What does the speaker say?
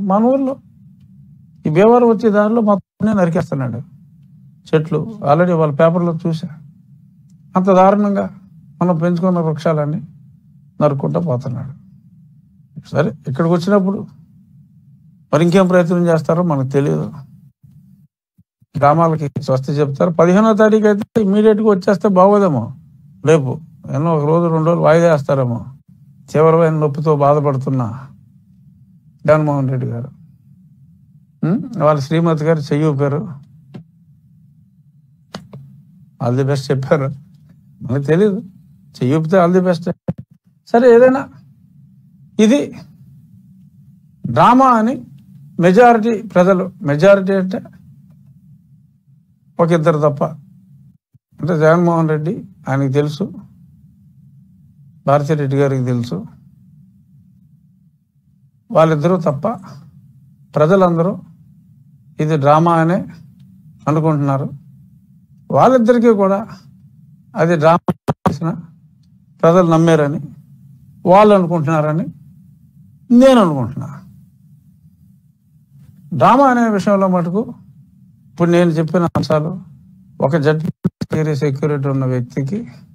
మన ఊర్లో ఈ భీమవరం వచ్చే దారిలో మొత్తం నరికేస్తున్నాడు చెట్లు ఆల్రెడీ వాళ్ళ పేపర్లో చూసా అంత దారుణంగా మనం పెంచుకున్న వృక్షాలన్నీ నరుక్కుంటూ పోతున్నాడు సరే ఇక్కడికి వచ్చినప్పుడు మరి ఇంకేం ప్రయత్నం చేస్తారో మనకు తెలియదు గ్రామాలకి స్వస్తి చెప్తారు పదిహేనో తారీఖు అయితే ఇమీడియట్గా వచ్చేస్తే బాగోదేమో రేపు ఎన్నో ఒక రోజు రెండు రోజులు వాయిదా వేస్తారేమో తీవ్రమైన నొప్పితో బాధపడుతున్న జగన్మోహన్ రెడ్డి గారు ఉం? వాళ్ళ శ్రీమతి గారు చెయ్యి ఊపారు ఆల్ ది బెస్ట్ చెప్పారు మనకు తెలియదు చెయ్యి ఊపితే ఆల్ ది బెస్ట్ సరే ఏదైనా ఇది డ్రామా అని మెజారిటీ ప్రజలు మెజారిటీ అంటే ఒక ఇద్దరు తప్ప అంటే జగన్మోహన్ రెడ్డి ఆయనకి తెలుసు భారతిరెడ్డి గారికి తెలుసు వాళ్ళిద్దరూ తప్ప ప్రజలందరూ ఇది డ్రామా అనే అనుకుంటున్నారు వాళ్ళిద్దరికీ కూడా అది డ్రామా చేసిన ప్రజలు నమ్మారని వాళ్ళు అనుకుంటున్నారని నేను అనుకుంటున్నా డ్రామా అనే విషయంలో మటుకు ఇప్పుడు నేను చెప్పిన అంశాలు ఒక జడ్జి సెక్యూరిటీ ఉన్న వ్యక్తికి